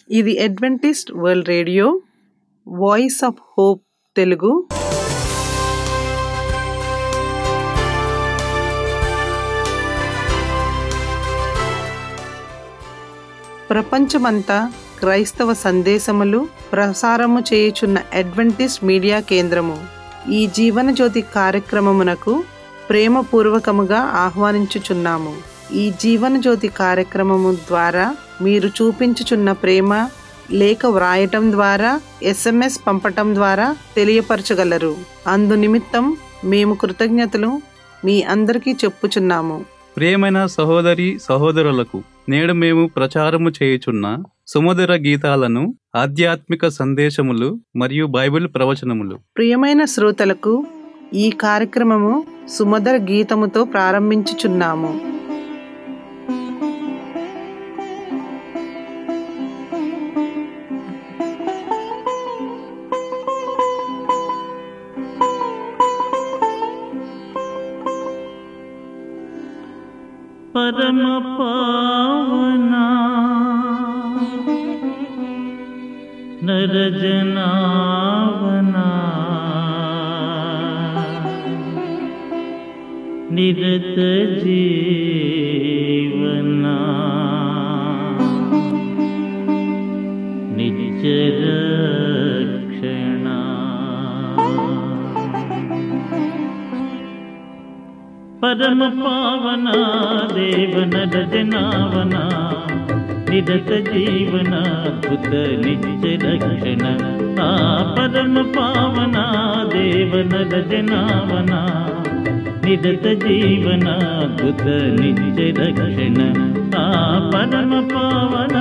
ఇది Adventist world radio voice of hope Telugu ప్రపంచమంతా క్రైస్తవ సందేశములు ప్రసారము చేయుచున్న అడ్వెంటిస్ట్ మీడియా కేంద్రము ఈ జీవన జ్యోతి కార్యక్రమమునకు ప్రేమపూర్వకముగా ఆహ్వానించుచున్నాము ఈ జీవన జ్యోతి కార్యక్రమము ద్వారా మీరు చూపించుచున్న ప్రేమ లేఖ వ్రాయటం ద్వారా ఎస్ఎంఎస్ పంపటం ద్వారా తెలియపరచగలరు అందు నిమిత్తం మేము కృతజ్ఞతలు మీ అందరికీ చెప్పుచున్నాము ప్రియమైన సహోదరి సహోదరులకు నేడు మేము ప్రచారము చేయుచున్న సుమధుర గీతాలను ఆధ్యాత్మిక సందేశములు మరియు బైబిల్ ప్రవచనములు ప్రియమైన శ్రోతలకు ఈ కార్యక్రమము సుమధుర గీతముతో ప్రారంభించుచున్నాము పరమ పావనా నరజనావనా నిరత జీవనా నిత్యరక్షణ పరమ పావన దేవన రజనావన నిరత జీవన కృత నిత్య రక్షణ ఆ పరమ పావన దేవన రజనావన నిరత జీవన కృత నిత్య రక్షణ ఆ పరమ పావన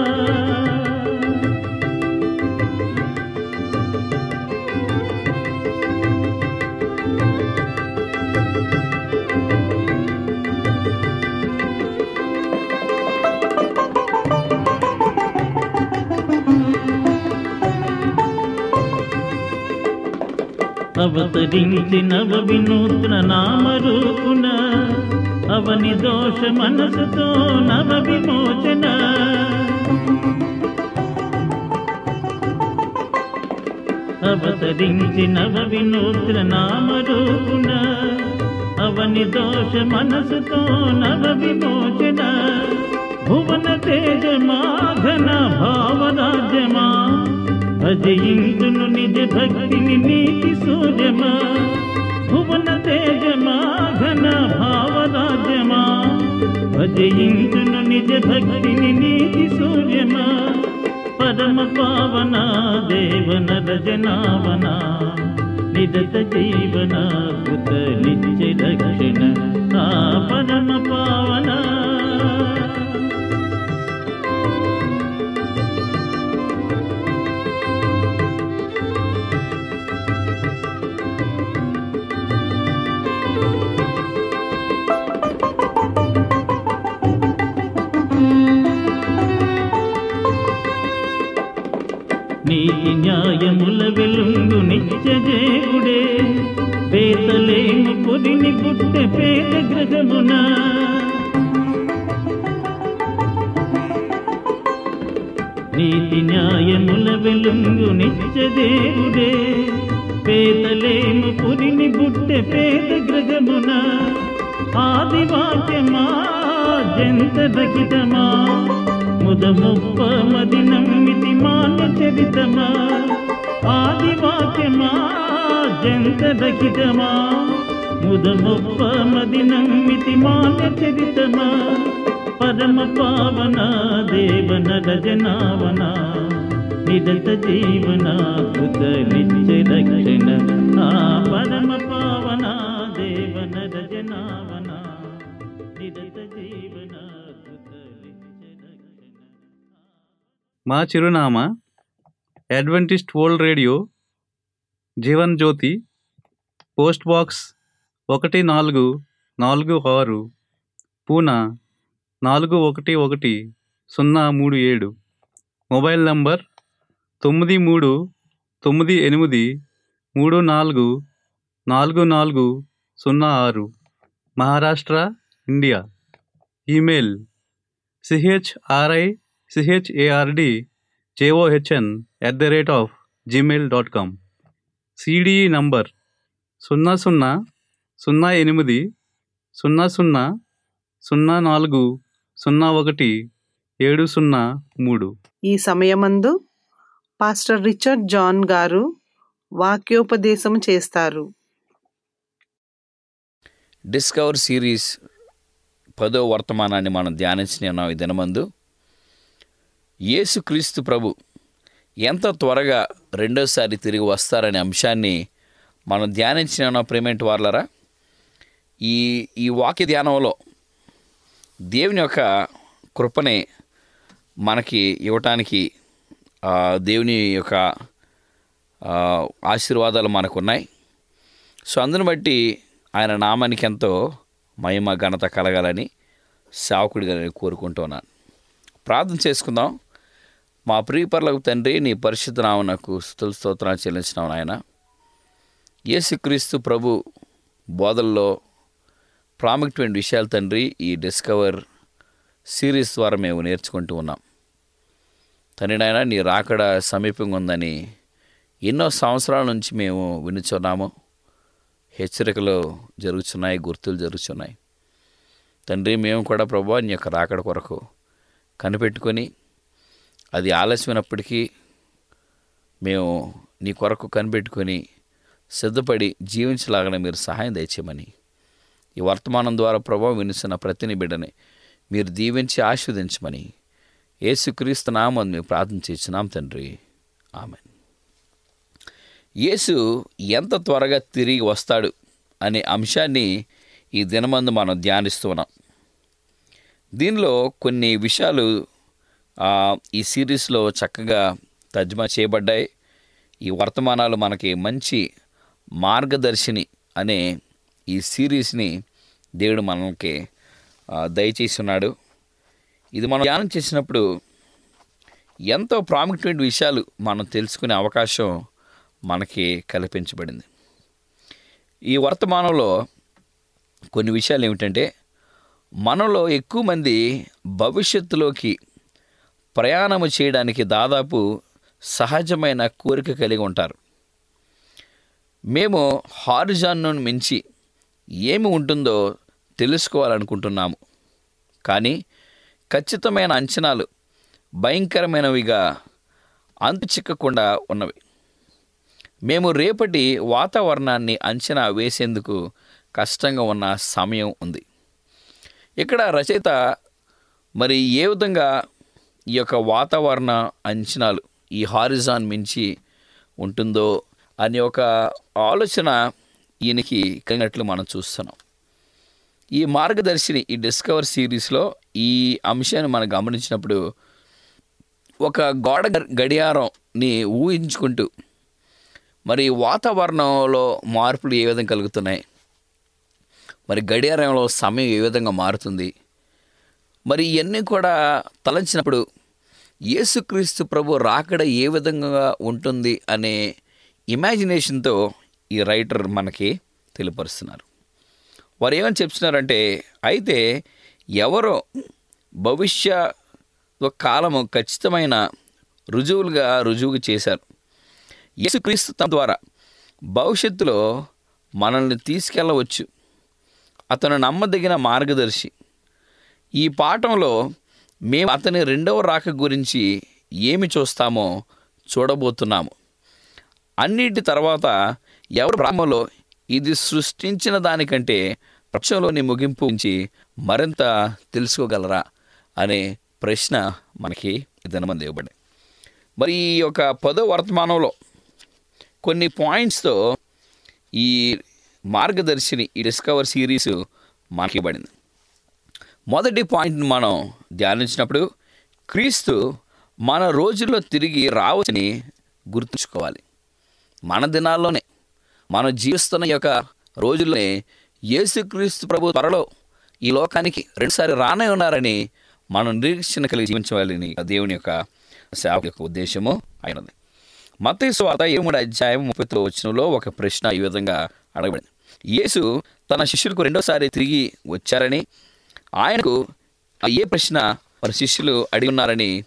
అవతరించి నవ వినూత్న నామరూపున అవని దోష మనసుతో నవ విమోచన అవతరించి నవ వినూత్న నామరూపున అవని దోష మనసుతో నవ విమోచన భువన తేజమా ఘన భావరాజ్యమా భజయింతును నిజ భక్తిని నీతి సూర్యమా భువన తేజమా ఘన భావరాజ్యమా భజయింతును నిజ భక్తిని నీతి సూర్యమా పరమ పావన దేవన రజనావన నిరత జీవన కృత నిత్య రక్షణ ఆ పరమ పావన నీతి న్యాయముల వెలుంగు నిత్య జేగుడే పేతలేము పొదిని పుట్టె పేద గ్రహమున నీతి న్యాయముల వెలుంగు నిత్య దేవుడే పేదలేము పురిని పుట్టె పేద గ్రహమున ఆదివాక్యమా జంత రహితమా ముదముప్ప మది నమ్మితి మాన్య చరితమా ఆదివాక్యమా జంత రహితమా ముదముప్ప మది నమ్మితి మాన్య చరితమా పరమ పావన దేవన రజనావన నిరత జీవన కృత నిత్య రక్షణ ఆ పరమ పావన దేవన రజనావన నిరత జీవన కృత నిత్య రక్షణ మా చిరునామా Adventist world radio Jeevan Jyoti post box ఒకటి నాలుగు నాలుగు ఆరు పూనా నాలుగు ఒకటి ఒకటి సున్నా మూడు ఏడు మొబైల్ నంబర్ తొమ్మిది మూడు తొమ్మిది ఎనిమిది మూడు నాలుగు నాలుగు నాలుగు సున్నా ఆరు Maharashtra India email C H R I C H A R D J O H N at the rate of Gmail dot com C D E number సున్నా సున్నా సున్నా ఎనిమిది సున్నా సున్నా సున్నా నాలుగు సున్నా ఒకటి ఏడు సున్నా మూడు ఈ సమయమందు పాస్టర్ రిచర్డ్ జాన్ గారు వాక్యోపదేశం చేస్తారు డిస్కవర్ సిరీస్ పదో వర్తమానాన్ని మనం ధ్యానించిన ఉన్నాం ఈ దినమందు యేసుక్రీస్తు ప్రభు ఎంత త్వరగా రెండోసారి తిరిగి వస్తారనే అంశాన్ని మనం ధ్యానించిన ఉన్నాం ప్రేమేంటి వార్లరా ఈ ఈ వాక్య ధ్యానంలో దేవుని యొక్క కృపని మనకి ఇవ్వటానికి ఆ, దేవుని యొక్క ఆ, ఆశీర్వాదాలు మనకున్నాయి సో అందుని బట్టి ఆయన నామానికి ఎంతో మహిమ ఘనత కలగాలని సేవకుడిగా నేను కోరుకుంటున్నాను ప్రార్థన చేసుకుందాం మా ప్రియపరులకు తండ్రి నీ పరిశుద్ధ నామనకు స్థుతుల స్తోత్రాలు చెల్లించినావు నాయన యేసుక్రీస్తు ప్రభు బోధల్లో ప్రాముఖ్యమైన విషయాలు తండ్రి ఈ డిస్కవర్ సిరీస్ ద్వారా మేము నేర్చుకుంటూ ఉన్నాం తండ్రి నాయన నీ రాకడ సమీపంగా ఉందని ఎన్నో సంవత్సరాల నుంచి మేము వినుచున్నాము హెచ్చరికలు జరుగుతున్నాయి గుర్తులు జరుగుతున్నాయి తండ్రి మేము కూడా ప్రభు నీ యొక్క రాకడ కొరకు కనిపెట్టుకొని అది ఆలస్యమైనప్పటికీ మేము నీ కొరకు కనిపెట్టుకొని సిద్ధపడి జీవించలాగానే మీరు సహాయం దయచేయమని ఈ వర్తమానం ద్వారా ప్రభావం వినిస్తున్న ప్రతిని బిడ్డని మీరు దీవించి ఆస్వాదించమని యేసుక్రీస్తు నామని మేము ప్రార్థన చేస్తున్నాం తండ్రి ఆమె యేసు ఎంత త్వరగా తిరిగి వస్తాడు అనే అంశాన్ని ఈ దినమందు మనం ధ్యానిస్తున్నాం దీనిలో కొన్ని విషయాలు ఆ, ఈ సిరీస్లో చక్కగా తర్జుమా చేయబడ్డాయి ఈ వర్తమానాలు మనకి మంచి మార్గదర్శిని అనే ఈ సిరీస్ని దేవుడు మనకి ఆ, దయచేసి ఉన్నాడు ఇది మనం ధ్యానం చేసినప్పుడు ఎంతో ప్రాముఖ్యమైన విషయాలు మనం తెలుసుకునే అవకాశం మనకి కల్పించబడింది ఈ వర్తమానంలో కొన్ని విషయాలు ఏమిటంటే మనలో ఎక్కువ మంది భవిష్యత్తులోకి ప్రయాణము చేయడానికి దాదాపు సహజమైన కోరిక కలిగి ఉంటారు మేము హారిజాన్ను మించి ఏమి ఉంటుందో తెలుసుకోవాలనుకుంటున్నాము కానీ ఖచ్చితమైన అంచనాలు భయంకరమైనవిగా అంతు చిక్కకుండా ఉన్నవి మేము రేపటి వాతావరణాన్ని అంచనా వేసేందుకు కష్టంగా ఉన్న సమయం ఉంది ఇక్కడ రచయిత మరి ఏ విధంగా ఈ యొక్క వాతావరణ అంచనాలు ఈ హారిజాన్ మించి ఉంటుందో అనే ఒక ఆలోచన ఈయనకి కలిగినట్లు మనం చూస్తున్నాం ఈ మార్గదర్శిని ఈ డిస్కవర్ సిరీస్లో ఈ అంశాన్ని మనం గమనించినప్పుడు ఒక గోడ గ- గడియారంని ఊహించుకుంటూ మరి వాతావరణంలో మార్పులు ఏ విధంగా కలుగుతున్నాయి మరి గడియారంలో సమయం ఏ విధంగా మారుతుంది మరి ఇవన్నీ కూడా తలంచినప్పుడు యేసుక్రీస్తు ప్రభు రాకడ ఏ విధంగా ఉంటుంది అనే ఇమాజినేషన్తో ఈ రైటర్ మనకి తెలియపరుస్తున్నారు వారు ఏమని చెప్తున్నారంటే అయితే ఎవరో భవిష్య కాలము ఖచ్చితమైన రుజువులుగా రుజువు చేశారు యేసుక్రీస్తు తన ద్వారా భవిష్యత్తులో మనల్ని తీసుకెళ్ళవచ్చు అతను నమ్మదగిన మార్గదర్శి ఈ పాఠంలో మేము అతని రెండవ రాక గురించి ఏమి చూస్తామో చూడబోతున్నాము అన్నిటి తర్వాత ఎవరు బ్రహ్మలో ఇది సృష్టించిన దానికంటే ప్రపంచంలోని ముగింపు గురించి మరింత తెలుసుకోగలరా అనే ప్రశ్న మనకి దినమంది ఇవ్వబడింది మరి ఈ యొక్క పదో వర్తమానంలో కొన్ని పాయింట్స్తో ఈ మార్గదర్శిని ఈ డిస్కవర్ సిరీస్ మనకి ఇవ్వబడింది మొదటి పాయింట్ని మనం ధ్యానించినప్పుడు క్రీస్తు మన రోజుల్లో తిరిగి రావచ్చని గుర్తుంచుకోవాలి మన దినాల్లోనే మనం జీవిస్తున్న ఈ యొక్క రోజుల్లోనే యేసుక్రీస్తు ప్రభు త్వరలో ఈ లోకానికి రెండుసారి రానే ఉన్నారని మనం నిరీక్షణ కలిగి జీవించవాలని దేవుని యొక్క సేవ యొక్క ఉద్దేశము అయినది మత్తయి స్వాత ఏముడు అధ్యాయం ముప్పై వచ్చినలో ఒక ప్రశ్న ఈ విధంగా అడగబడింది యేసు తన శిష్యులకు రెండోసారి తిరిగి వచ్చారని ఆయనకు ఏ ప్రశ్న మరి శిష్యులు అడిగి ఉన్నారని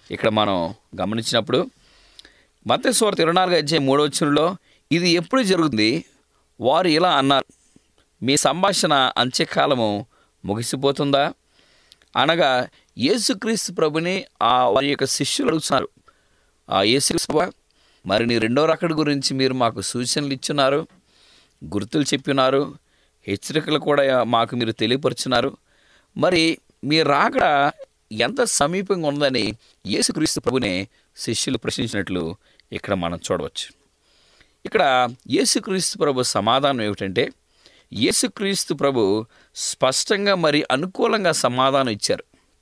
ఇక్కడ మనం గమనించినప్పుడు మత్స్వార్త ఇరవై నాలుగు అధ్యాయం మూడో వచనంలో ఇది ఎప్పుడు జరుగుతుంది వారు ఇలా అన్నారు మీ సంభాషణ అంత్యకాలము ముగిసిపోతుందా అనగా యేసుక్రీస్తు ప్రభుని ఆ వారి యొక్క శిష్యులు అడుగుతున్నారు ఆ యేసుక్రీస్తు ప్రభువా, మరి నీ రెండో రకడి గురించి మీరు మాకు సూచనలు ఇచ్చున్నారు గుర్తులు చెప్పినారు హెచ్చరికలు కూడా మాకు మీరు తెలియపరుచున్నారు మరి మీ రాకడ ఎంత సమీపంగా ఉందని యేసుక్రీస్తు ప్రభునే శిష్యులు ప్రశ్నించినట్లు ఇక్కడ మనం చూడవచ్చు ఇక్కడ యేసుక్రీస్తు ప్రభు సమాధానం ఏమిటంటే యేసుక్రీస్తు ప్రభు స్పష్టంగా మరి అనుకూలంగా సమాధానం ఇచ్చారు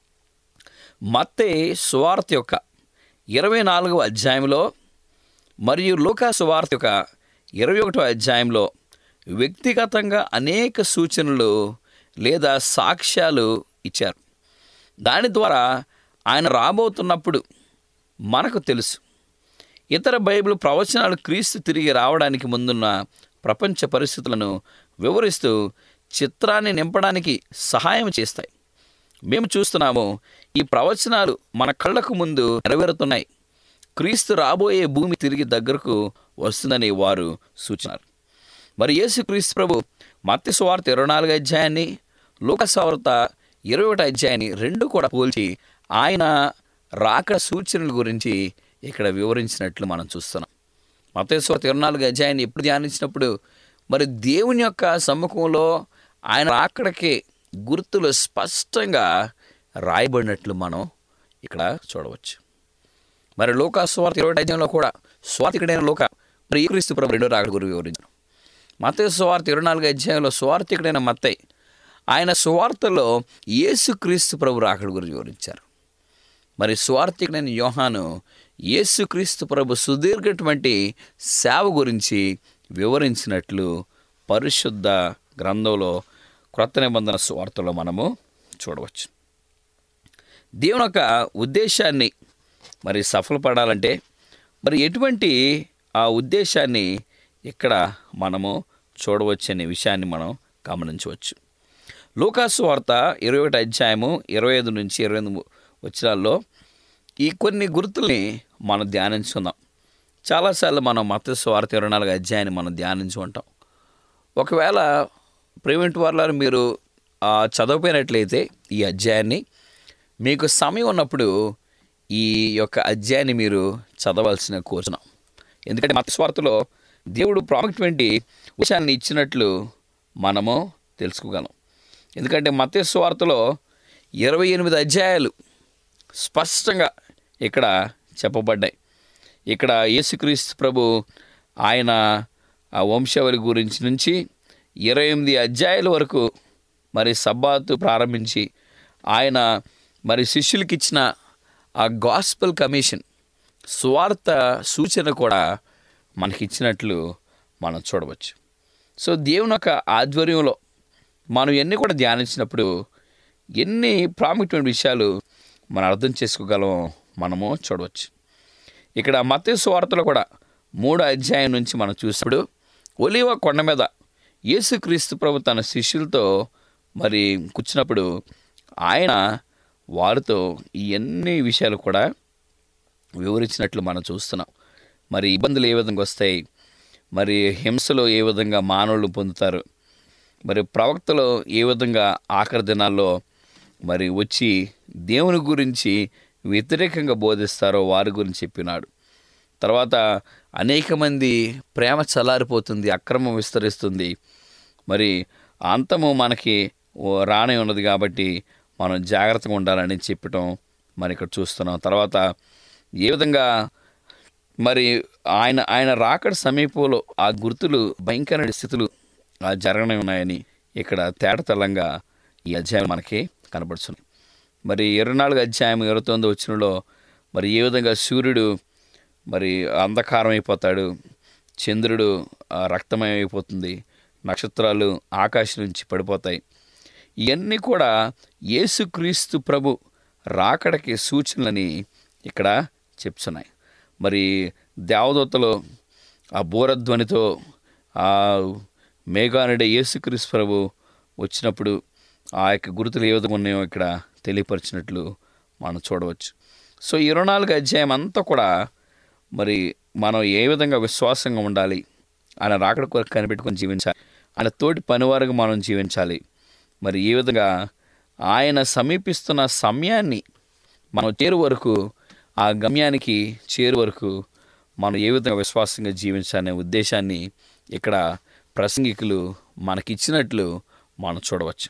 మత్తే సువార్త యొక్క ఇరవై నాలుగవ అధ్యాయంలో మరియు లూకా సువార్త యొక్క ఇరవై ఒకటో అధ్యాయంలో వ్యక్తిగతంగా అనేక సూచనలు లేదా సాక్ష్యాలు ఇచ్చారు దాని ద్వారా ఆయన రాబోతున్నప్పుడు మనకు తెలుసు ఇతర బైబిల్ ప్రవచనాలు క్రీస్తు తిరిగి రావడానికి ముందున్న ప్రపంచ పరిస్థితులను వివరిస్తూ చిత్రాన్ని నింపడానికి సహాయం చేస్తాయి మేము చూస్తున్నాము ఈ ప్రవచనాలు మన కళ్ళకు ముందు నెరవేరుతున్నాయి క్రీస్తు రాబోయే భూమి తిరిగి దగ్గరకు వస్తుందని వారు సూచనారు మరి యేసు క్రీస్తు ప్రభు మత్తి సువార్త ఇరవై నాలుగు అధ్యాయాన్ని లోకసవార్త ఇరవై ఒకటి అధ్యాయాన్ని రెండు కూడా పోల్చి ఆయన రాకడ సూచనల గురించి ఇక్కడ వివరించినట్లు మనం చూస్తున్నాం మతేశ్వర ఇరవై నాలుగు అధ్యాయాన్ని ఎప్పుడు ధ్యానించినప్పుడు మరి దేవుని యొక్క సమ్ముఖంలో ఆయన రాకడకే గుర్తులు స్పష్టంగా రాయబడినట్లు మనం ఇక్కడ చూడవచ్చు మరి లోక స్వార్థ ఇరవై అధ్యాయంలో కూడా స్వార్థికుడైన లోక మరి ఈ క్రీస్తు ప్రభు రెండో రాకడ గురించి వివరించారు మత స్వార్థ ఇరవై నాలుగు అధ్యాయంలో స్వార్థికుడైన మత్తయ్య ఆయన సువార్తలో యేసుక్రీస్తు ప్రభు రాకడ గురించి వివరించారు మరి స్వార్థికుడైన యోహాను యేసుక్రీస్తు ప్రభు సుదీర్ఘటువంటి సేవ గురించి వివరించినట్లు పరిశుద్ధ గ్రంథంలో క్రొత్త నిబంధన స్వార్థలో మనము చూడవచ్చు దేవుని యొక్క ఉద్దేశాన్ని మరి సఫలపడాలంటే మరి ఎటువంటి ఆ ఉద్దేశాన్ని ఇక్కడ మనము చూడవచ్చు అనే విషయాన్ని మనం గమనించవచ్చు లూకాసు వార్త ఇరవై ఒకటి అధ్యాయము ఇరవై ఐదు నుంచి ఇరవై ఎనిమిది వచ్చినాల్లో ఈ కొన్ని గుర్తుల్ని మనం ధ్యానించుకుందాం చాలాసార్లు మనం మత స్వార్థ ఇరవై నాలుగు అధ్యాయాన్ని మనం ధ్యానించి ఉంటాం ఒకవేళ ప్రైవేట్ వాళ్ళ మీరు ఆ, చదవపోయినట్లయితే ఈ అధ్యాయాన్ని మీకు సమయం ఉన్నప్పుడు ఈ యొక్క అధ్యాయాన్ని మీరు చదవాల్సిన కోరుచున్నాం ఎందుకంటే మత స్వార్థలో దేవుడు ప్రాముఖ్యమైన విషయాన్ని ఇచ్చినట్లు మనము తెలుసుకోగలం ఎందుకంటే మత స్వార్థలో ఇరవై ఎనిమిది అధ్యాయాలు స్పష్టంగా ఇక్కడ చెప్పబడ్డాయి ఇక్కడ యేసుక్రీస్తు ప్రభు ఆయన ఆ వంశావళి గురించి నుంచి ఇరవై ఎనిమిది అధ్యాయాల వరకు మరి సబ్బాతు ప్రారంభించి ఆయన మరి శిష్యులకి ఇచ్చిన ఆ గాస్పల్ కమిషన్ స్వార్థ సూచన కూడా మనకిచ్చినట్లు మనం చూడవచ్చు సో దేవుని యొక్క ఆధ్వర్యంలో మనం ఎన్ని కూడా ధ్యానించినప్పుడు ఎన్ని ప్రాముఖ్యమైన విషయాలు మనం అర్థం చేసుకోగలం మనము చూడవచ్చు ఇక్కడ మత్తే సువార్తలో కూడా మూడో అధ్యాయం నుంచి మనం చూసినప్పుడు ఒలివ కొండ మీద యేసుక్రీస్తు ప్రభు తన శిష్యులతో మరి కూర్చున్నప్పుడు ఆయన వారితో ఈ అన్ని విషయాలు కూడా వివరించినట్లు మనం చూస్తున్నాం మరి ఇబ్బందులు ఏ విధంగా వస్తాయి మరి హింసలో ఏ విధంగా మానవులు పొందుతారు మరి ప్రవక్తలు ఏ విధంగా ఆఖరి దినాల్లో మరి వచ్చి దేవుని గురించి వ్యతిరేకంగా బోధిస్తారో వారి గురించి చెప్పినాడు తర్వాత అనేక మంది ప్రేమ చల్లారిపోతుంది అక్రమం విస్తరిస్తుంది మరి అంతము మనకి ఓ రానే ఉన్నది కాబట్టి మనం జాగ్రత్తగా ఉండాలని చెప్పటం మరి ఇక్కడ చూస్తున్నాం తర్వాత ఏ విధంగా మరి ఆయన ఆయన రాకడ సమీపంలో ఆ గుర్తులు భయంకరమైన స్థితులు ఆ జరగనే ఉన్నాయని ఇక్కడ తేటతెల్లంగా ఈ అధ్యాయం మనకి కనబడుతుంది మరి ఇరవై నాలుగు అధ్యాయం ఇరవై తొమ్మిది వచ్చినలో మరి ఏ విధంగా సూర్యుడు మరి అంధకారం అయిపోతాడు చంద్రుడు ఆ, రక్తమయం అయిపోతుంది నక్షత్రాలు ఆకాశం నుంచి పడిపోతాయి ఇవన్నీ కూడా యేసుక్రీస్తు ప్రభు రాకడకి సూచనలని ఇక్కడ చెప్తున్నాయి మరి దేవదూతలు ఆ బోరధ్వనితో ఆ మేఘానుడే యేసుక్రీస్తు ప్రభు వచ్చినప్పుడు ఆ యొక్క గుర్తులు ఏ విధంగా ఉన్నాయో ఇక్కడ తెలియపరిచినట్లు మనం చూడవచ్చు సో ఇరవై నాలుగు అధ్యాయం అంతా కూడా మరి మనం ఏ విధంగా విశ్వాసంగా ఉండాలి ఆయన రాకడ కొరకు కనిపెట్టుకొని జీవించాలి ఆయన తోటి పనివారుగా మనం జీవించాలి మరి ఏ విధంగా ఆయన సమీపిస్తున్న సమయాన్ని మనం చేరు వరకు ఆ గమ్యానికి చేరు వరకు మనం ఏ విధంగా విశ్వాసంగా జీవించాలనే ఉద్దేశాన్ని ఇక్కడ ప్రసంగికులు మనకిచ్చినట్లు మనం చూడవచ్చు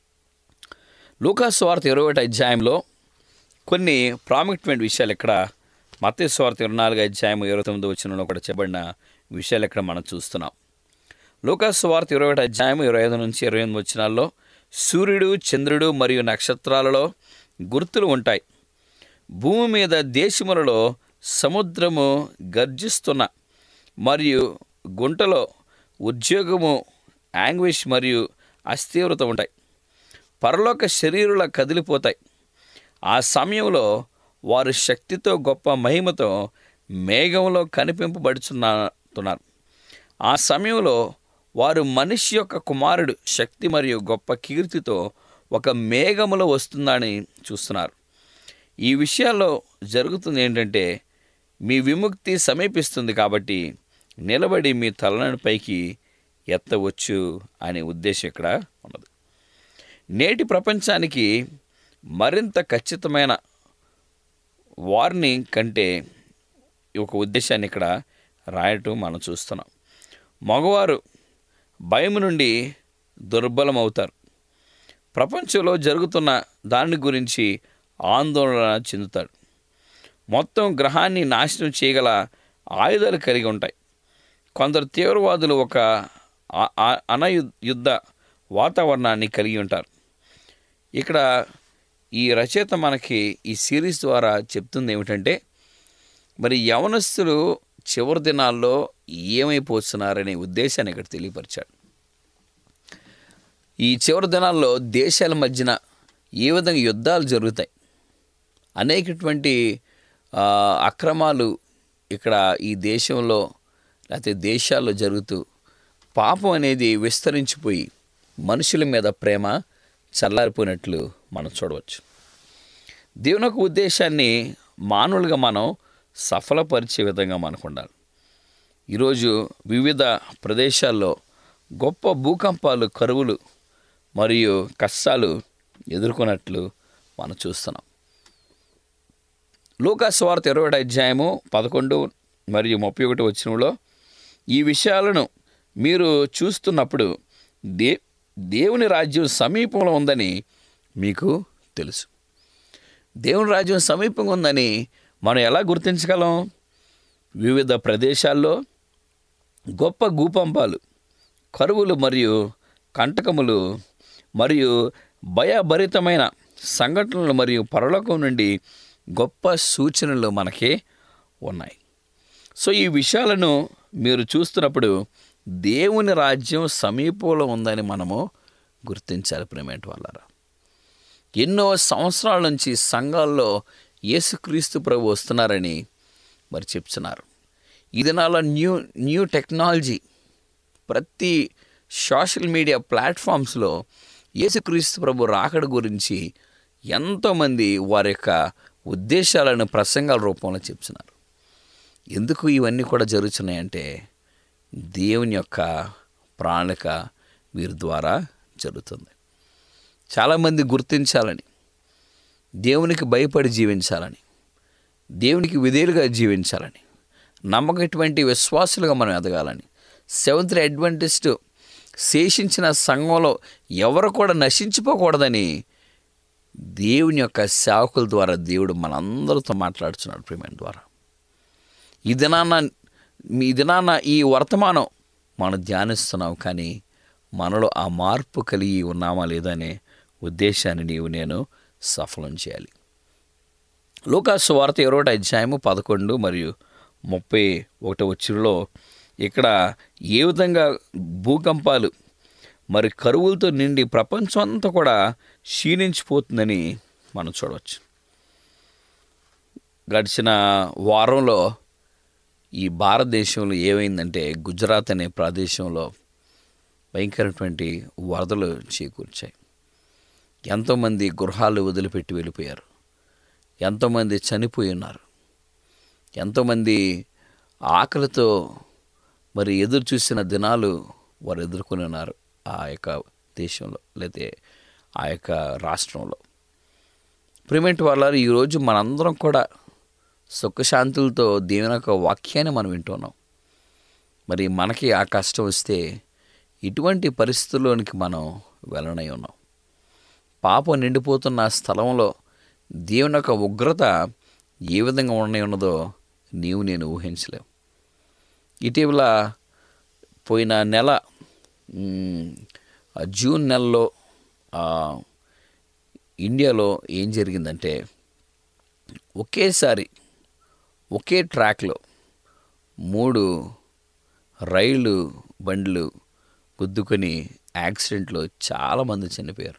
లూకాసు వార్త ఇరవై ఒకటి అధ్యాయంలో కొన్ని ప్రాముఖ్యమైన విషయాలు ఇక్కడ మత్తే స్వార్థ ఇరవై నాలుగు అధ్యాయం ఇరవై తొమ్మిది వచ్చినలో కూడా చెప్పబడిన విషయాలు ఇక్కడ మనం చూస్తున్నాం లూకాసు వార్త ఇరవై ఒకటి అధ్యాయం ఇరవై ఐదు నుంచి ఇరవై ఎనిమిది వచ్చినాల్లో సూర్యుడు చంద్రుడు మరియు నక్షత్రాలలో గుర్తులు ఉంటాయి భూమి మీద దేశములలో సముద్రము గర్జిస్తున్న మరియు గుంటలో ఉద్యోగము యాంగ్విష్ మరియు అస్థిరత ఉంటాయి పరలోక శరీరుల కదిలిపోతాయి ఆ సమయంలో వారు శక్తితో గొప్ప మహిమతో మేఘంలో కనిపింపబడుచున్నారు ఆ సమయంలో వారు మనిషి యొక్క కుమారుడు శక్తి మరియు గొప్ప కీర్తితో ఒక మేఘములో వస్తుందని చూస్తున్నారు ఈ విషయాల్లో జరుగుతుంది ఏంటంటే మీ విముక్తి సమీపిస్తుంది కాబట్టి నిలబడి మీ తలను పైకి ఎత్తవచ్చు అనే ఉద్దేశం ఇక్కడ ఉన్నది నేటి ప్రపంచానికి మరింత ఖచ్చితమైన వార్నింగ్ కంటే ఒక ఉద్దేశాన్ని ఇక్కడ రాయటం మనం చూస్తున్నాం మగవారు భయం నుండి దుర్బలమవుతారు ప్రపంచంలో జరుగుతున్న దాని గురించి ఆందోళన చెందుతాడు మొత్తం గ్రహాన్ని నాశనం చేయగల ఆయుధాలు కలిగి ఉంటాయి కొందరు తీవ్రవాదులు ఒక ఆ- ఆ- అనయుద్ధ వాతావరణాన్ని కలిగి ఉంటారు ఇక్కడ ఈ రచయిత మనకి ఈ సిరీస్ ద్వారా చెప్తుంది ఏమిటంటే మరి యవనస్తులు చివరి దినాల్లో ఏమైపోతున్నారనే ఉద్దేశాన్ని ఇక్కడ తెలియపరిచాడు ఈ చివరి దినాల్లో దేశాల మధ్యన ఏ విధంగా యుద్ధాలు జరుగుతాయి అనేకటువంటి ఆ, అక్రమాలు ఇక్కడ ఈ దేశంలో లేకపోతే దేశాల్లో జరుగుతూ పాపం అనేది విస్తరించిపోయి మనుషుల మీద ప్రేమ చల్లారిపోయినట్లు మనం చూడవచ్చు దేవుని యొక్క ఉద్దేశాన్ని మానవులుగా మనం సఫలపరిచే విధంగా మనకు ఉండాలి ఈరోజు వివిధ ప్రదేశాల్లో గొప్ప భూకంపాలు కరువులు మరియు కష్టాలు ఎదుర్కొన్నట్లు మనం చూస్తున్నాం లూకాస్వార్త ఇరవై ఒకటి అధ్యాయము పదకొండు మరియు ముప్పై ఒకటి వచ్చినలో ఈ విషయాలను మీరు చూస్తున్నప్పుడు దే దేవుని రాజ్యం సమీపంలో ఉందని మీకు తెలుసు దేవుని రాజ్యం సమీపంగా ఉందని మనం ఎలా గుర్తించగలం వివిధ ప్రదేశాల్లో గొప్ప భూకంపాలు కరువులు మరియు కంటకములు మరియు భయభరితమైన సంఘటనలు మరియు పరలోకం నుండి గొప్ప సూచనలు మనకి ఉన్నాయి సో ఈ విషయాలను మీరు చూస్తున్నప్పుడు దేవుని రాజ్యం సమీపంలో ఉందని మనము గుర్తించాలి ప్రేమేంటి వాళ్ళారా ఎన్నో సంవత్సరాల నుంచి సంఘాల్లో యేసుక్రీస్తు ప్రభు వస్తున్నారని మరి చెప్తున్నారు ఈ దినాల న్యూ న్యూ టెక్నాలజీ ప్రతి సోషల్ మీడియా ప్లాట్ఫామ్స్లో యేసుక్రీస్తు ప్రభు రాకడ గురించి ఎంతోమంది వారి యొక్క ఉద్దేశాలను ప్రసంగాల రూపంలో చెప్తున్నారు ఎందుకు ఇవన్నీ కూడా జరుగుతున్నాయంటే దేవుని యొక్క ప్రణాళిక వీరి ద్వారా జరుగుతుంది చాలామంది గుర్తించాలని దేవునికి భయపడి జీవించాలని దేవునికి విధేయులుగా జీవించాలని నమ్మకటువంటి విశ్వాసులుగా మనం ఎదగాలని సెవెంత్ అడ్వెంటిస్ట్ శేషించిన సంఘంలో ఎవరు కూడా నశించిపోకూడదని దేవుని యొక్క సేవకుల ద్వారా దేవుడు మనందరితో మాట్లాడుతున్నాడు ప్రేమ ద్వారా ఈ దినాన్న ఈ దినాన్న ఈ వర్తమానం మనం ధ్యానిస్తున్నాం కానీ మనలో ఆ మార్పు కలిగి ఉన్నామా లేదనే ఉద్దేశాన్ని నీవు నేను సఫలం చేయాలి లూకాసు వార్త ఇరవై ఒకటి అధ్యాయము పదకొండు మరియు ముప్పై ఒకటి వచ్చిలో ఇక్కడ ఏ విధంగా భూకంపాలు మరి కరువులతో నిండి ప్రపంచం అంతా కూడా క్షీణించిపోతుందని మనం చూడవచ్చు గడిచిన వారంలో ఈ భారతదేశంలో ఏమైందంటే గుజరాత్ అనే ప్రదేశంలో భయంకరమైనటువంటి వరదలు చేకూర్చాయి ఎంతోమంది గృహాలు వదిలిపెట్టి వెళ్ళిపోయారు ఎంతోమంది చనిపోయి ఉన్నారు ఎంతోమంది ఆకలితో మరి ఎదురు చూసిన దినాలు వారు ఎదుర్కొని ఉన్నారు ఆ యొక్క దేశంలో లేతే ఆ యొక్క రాష్ట్రంలో ప్రిమెంట్ వాళ్ళ ఈరోజు మనందరం కూడా సుఖశాంతులతో దేవుని యొక్క వాక్యాన్ని మనం వింటున్నాం మరి మనకి ఆ కష్టం వస్తే ఇటువంటి పరిస్థితుల్లోనికి మనం వెళ్ళనై ఉన్నాం పాపం నిండిపోతున్న ఆ స్థలంలో దేవుని యొక్క ఉగ్రత ఏ విధంగా ఉండనే ఉన్నదో నీవు నేను ఊహించలేవు ఇటీవల పోయిన నెల మ్, ఆ జూన్ నెలలో ఆ, ఇండియాలో ఏం జరిగిందంటే ఒకేసారి ఒకే ట్రాక్లో మూడు రైలు బండ్లు గుద్దుకొని యాక్సిడెంట్లో చాలామంది చనిపోయారు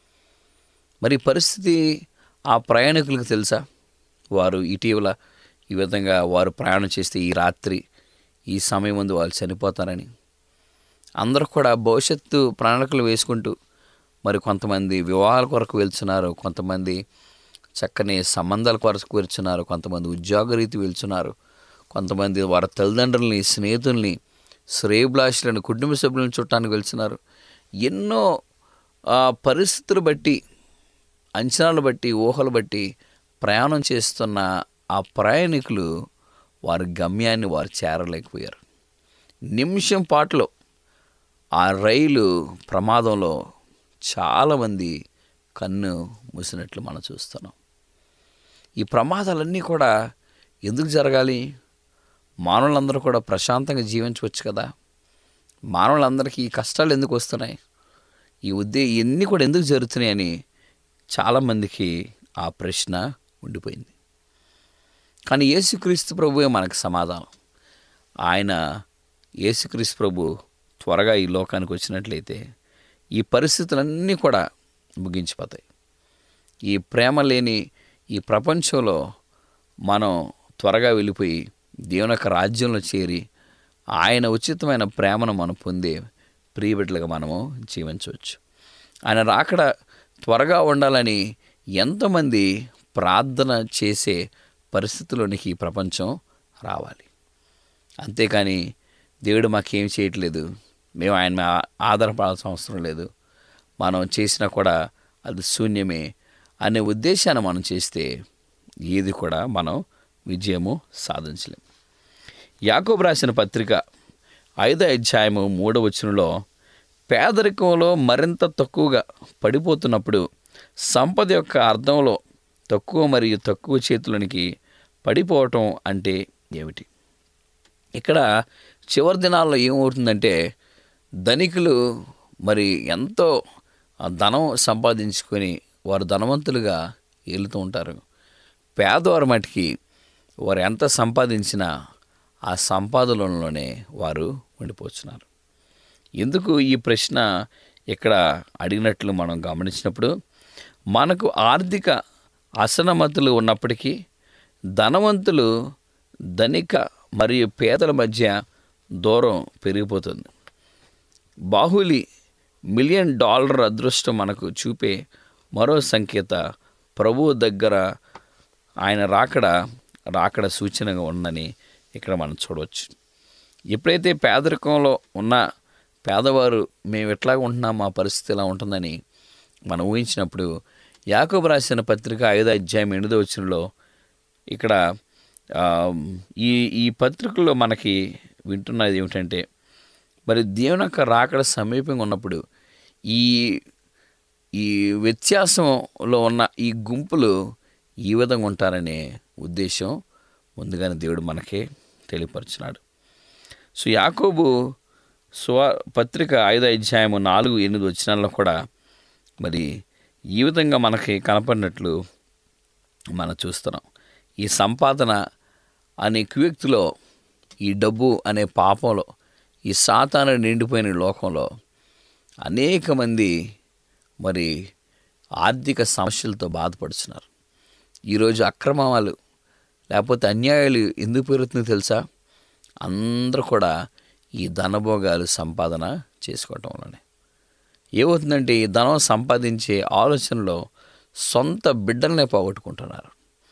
మరి పరిస్థితి ఆ ప్రయాణికులకు తెలుసా వారు ఇటీవల ఈ విధంగా వారు ప్రయాణం చేస్తే ఈ రాత్రి ఈ సమయం ముందు వాళ్ళు చనిపోతారని అందరూ కూడా భవిష్యత్తు ప్రణాళికలు వేసుకుంటూ మరి కొంతమంది వివాహాల కొరకు వెళ్తున్నారు కొంతమంది చక్కని సంబంధాల కొరకు వెళ్తున్నారు కొంతమంది ఉద్యోగరీతి వెళ్తున్నారు కొంతమంది వారి తల్లిదండ్రుల్ని స్నేహితుల్ని శ్రేయభిలాషులను కుటుంబ సభ్యులను చుట్టానికి వెళ్తున్నారు ఎన్నో ఆ, పరిస్థితులు బట్టి అంచనాలు బట్టి ఊహలు బట్టి ప్రయాణం చేస్తున్న ఆ ప్రయాణికులు వారి గమ్యాన్ని వారు చేరలేకపోయారు నిమిషం పాటులో ఆ రైలు ప్రమాదంలో చాలామంది కన్ను మూసినట్లు మనం చూస్తున్నాం ఈ ప్రమాదాలన్నీ కూడా ఎందుకు జరగాలి మానవులందరూ కూడా ప్రశాంతంగా జీవించవచ్చు కదా మానవులందరికీ ఈ కష్టాలు ఎందుకు వస్తున్నాయి ఈ ఉద్దే ఇవన్నీ కూడా ఎందుకు జరుగుతున్నాయని చాలామందికి ఆ ప్రశ్న ఉండిపోయింది కానీ యేసుక్రీస్తు ప్రభువే మనకు సమాధానం ఆయన యేసుక్రీస్తు ప్రభు త్వరగా ఈ లోకానికి వచ్చినట్లయితే ఈ పరిస్థితులన్నీ కూడా ముగించిపోతాయి ఈ ప్రేమ లేని ఈ ప్రపంచంలో మనం త్వరగా వెళ్ళిపోయి దేవుని యొక్క రాజ్యంలో చేరి ఆయన ఉచితమైన ప్రేమను మనం పొందే ప్రియబిడ్డలుగా మనము జీవించవచ్చు ఆయన రాకడ త్వరగా ఉండాలని ఎంతమంది ప్రార్థన చేసే పరిస్థితిలోనికి ఈ ప్రపంచం రావాలి అంతేకాని దేవుడు మాకేం చేయట్లేదు మేము ఆయన మీద ఆధారపడాల్సిన అవసరం లేదు మనం చేసినా కూడా అది శూన్యమే అనే ఉద్దేశాన్ని మనం చేస్తే ఏది కూడా మనం విజయము సాధించలేం యాకోబు రాసిన పత్రిక ఐదో అధ్యాయము మూడవ వచనంలో పేదరికంలో మరింత తక్కువగా పడిపోతున్నప్పుడు సంపద యొక్క అర్థంలో తక్కువ మరియు తక్కువ చేతులనికి పడిపోవటం అంటే ఏమిటి ఇక్కడ చివరి దినాల్లో ఏమవుతుందంటే ధనికులు మరి ఎంతో ఆ ధనం సంపాదించుకొని వారు ధనవంతులుగా వెళుతూ ఉంటారు పేదవారి మటుకి వారు ఎంత సంపాదించినా ఆ సంపాదనలోనే వారు ఉండిపోతున్నారు ఎందుకు ఈ ప్రశ్న ఇక్కడ అడిగినట్లు మనం గమనించినప్పుడు మనకు ఆర్థిక అసనమతులు ఉన్నప్పటికీ ధనవంతులు ధనిక మరియు పేదల మధ్య దూరం పెరిగిపోతుంది బాహులి మిలియన్ డాలర్ అదృష్టం మనకు చూపే మరో సంకేత ప్రభువు దగ్గర ఆయన రాకడ రాకడ సూచనగా ఉందని ఇక్కడ మనం చూడవచ్చు ఎప్పుడైతే పేదరికంలో ఉన్న పేదవారు మేము ఎట్లా ఉంటున్నాం మా పరిస్థితి ఎలా ఉంటుందని మనం ఊహించినప్పుడు యాకోబు రాసిన పత్రిక ఐదో అధ్యాయం ఎనిమిదో వచ్చినలో ఇక్కడ ఆ, ఈ ఈ పత్రికలో మనకి వింటున్నది ఏమిటంటే మరి దేవుని యొక్క రాకడ సమీపంగా ఉన్నప్పుడు ఈ ఈ వ్యత్యాసంలో ఉన్న ఈ గుంపులు ఈ విధంగా ఉంటారనే ఉద్దేశం ముందుగానే దేవుడు మనకే తెలియపరుచున్నాడు సో యాకోబు స్వ పత్రిక ఐదో అధ్యాయము నాలుగు ఎనిమిది వచ్చినాల్లో కూడా మరి ఈ విధంగా మనకి కనపడినట్లు మనం చూస్తున్నాం ఈ సంపాదన అనే కువ్యక్తిలో ఈ డబ్బు అనే పాపంలో ఈ సాతాను నిండిపోయిన లోకంలో అనేక మంది మరి ఆర్థిక సమస్యలతో బాధపడుతున్నారు ఈరోజు అక్రమాలు లేకపోతే అన్యాయాలు ఎందుకు పెరుగుతుందో తెలుసా అందరూ కూడా ఈ ధనభోగాలు సంపాదన చేసుకోవటం వల్లనే ఏమవుతుందంటే ఈ ధనం సంపాదించే ఆలోచనలో సొంత బిడ్డలనే పోగొట్టుకుంటున్నారు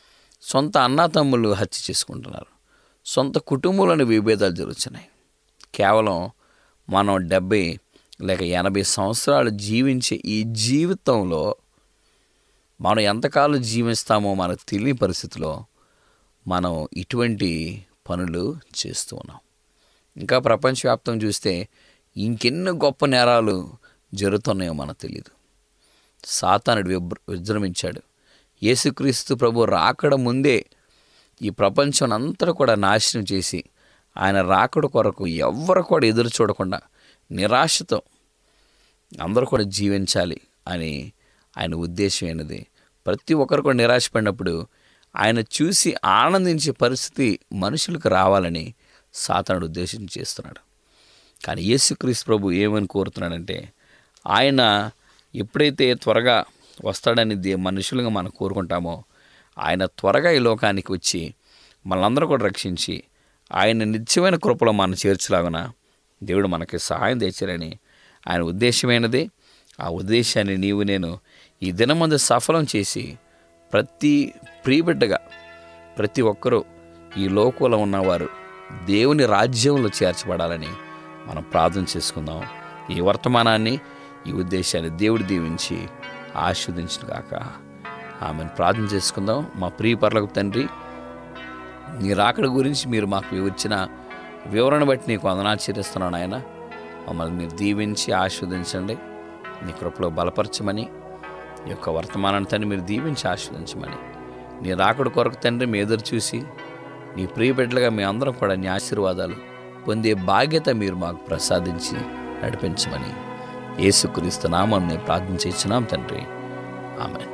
సొంత అన్నాతమ్ముళ్ళు హత్య చేసుకుంటున్నారు సొంత కుటుంబంలోని విభేదాలు జరుగుతున్నాయి కేవలం మనం డెబ్బై లేక ఎనభై సంవత్సరాలు జీవించే ఈ జీవితంలో మనం ఎంతకాలం జీవిస్తామో మనకు తెలియని పరిస్థితిలో మనం ఇటువంటి పనులు చేస్తూ ఉన్నాం ఇంకా ప్రపంచవ్యాప్తం చూస్తే ఇంకెన్ని గొప్ప నేరాలు జరుగుతున్నాయో మనకు తెలియదు సాతానుడు విభ్ర విజృంభించాడు యేసుక్రీస్తు ప్రభు రాకడ ముందే ఈ ప్రపంచం అంతా కూడా నాశనం చేసి ఆయన రాకడ కొరకు ఎవ్వరు కూడా ఎదురు చూడకుండా నిరాశతో అందరూ కూడా జీవించాలి అని ఆయన ఉద్దేశం అయినది ప్రతి ఒక్కరు కూడా నిరాశపడినప్పుడు ఆయన చూసి ఆనందించే పరిస్థితి మనుషులకు రావాలని సాతానుడు ఉద్దేశం చేస్తున్నాడు కానీ యేసుక్రీస్తు ప్రభు ఏమని కోరుతున్నాడంటే ఆయన ఎప్పుడైతే త్వరగా వస్తాడని దే మనుషులుగా మనం కోరుకుంటామో ఆయన త్వరగా ఈ లోకానికి వచ్చి మనందరూ కూడా రక్షించి ఆయన నిత్యమైన కృపలో మనం చేర్చలాగున దేవుడు మనకి సహాయం తెచ్చారని ఆయన ఉద్దేశమైనది ఆ ఉద్దేశాన్ని నీవు నేను ఈ దినమందు సఫలం చేసి ప్రతి ప్రియబిడ్డగా ప్రతి ఒక్కరూ ఈ లోకంలో ఉన్నవారు దేవుని రాజ్యంలో చేర్చబడాలని మనం ప్రార్థన చేసుకుందాం ఈ వర్తమానాన్ని ఈ ఉద్దేశాన్ని దేవుడు దీవించి ఆస్వాదించిన కాక ఆమెను ప్రార్థన చేసుకుందాం మా ప్రియ పర్లకు తండ్రి నీ రాకడ గురించి మీరు మాకు ఇచ్చిన వివరణ బట్టి నీకు వందనాచరిస్తున్నాను ఆయన మమ్మల్ని మీరు దీవించి ఆస్వాదించండి నీ కృపలో బలపరచమని ఈ యొక్క వర్తమానాన్ని తండ్రి మీరు దీవించి ఆస్వాదించమని నీ రాకడ కొరకు తండ్రి మీ ఎదురు చూసి నీ ప్రియ బిడ్డలుగా మీ అందరం కూడా నీ ఆశీర్వాదాలు పొందే బాధ్యత మీరు మాకు ప్రసాదించి నడిపించమని యేసుక్రీస్తు నామం నేను ప్రార్థన ఇచ్చినాం తండ్రి ఆమె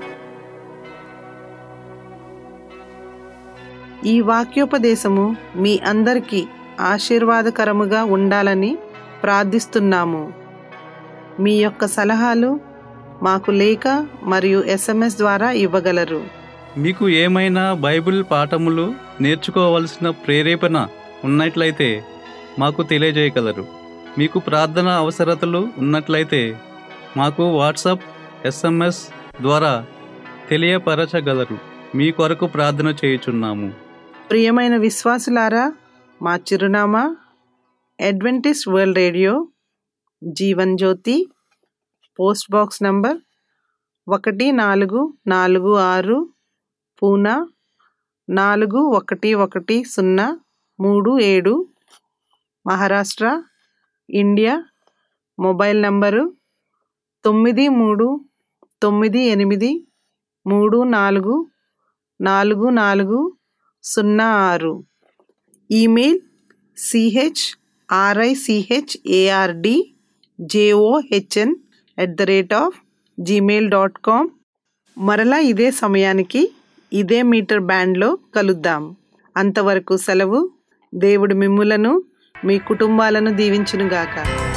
ఈ వాక్యోపదేశము మీ అందరికీ ఆశీర్వాదకరముగా ఉండాలని ప్రార్థిస్తున్నాము మీ యొక్క సలహాలు మాకు లేఖ మరియు ఎస్ఎంఎస్ ద్వారా ఇవ్వగలరు మీకు ఏమైనా బైబిల్ పాఠములు నేర్చుకోవలసిన ప్రేరేపణ ఉన్నట్లయితే మాకు తెలియజేయగలరు మీకు ప్రార్థన అవసరతలు ఉన్నట్లయితే మాకు వాట్సాప్ ఎస్ఎంఎస్ ద్వారా తెలియపరచగలరు మీ కొరకు ప్రార్థన చేయుచున్నాము ప్రియమైన విశ్వాసులారా మా చిరునామా Adventist world radio Jeevan Jyoti post box number ఒకటి నాలుగు నాలుగు ఆరు పూనా నాలుగు ఒకటి ఒకటి సున్నా మూడు ఏడు మహారాష్ట్ర ఇండియా మొబైల్ నంబరు తొమ్మిది మూడు తొమ్మిది ఎనిమిది మూడు నాలుగు నాలుగు నాలుగు సున్నా ఆరు email C H R I C H A R D J O H N at the rate of Gmail dot com మరలా ఇదే సమయానికి ఇదే మీటర్ బ్యాండ్లో కలుద్దాం అంతవరకు సెలవు దేవుడు మిమ్ములను మీ కుటుంబాలను దీవించునుగాక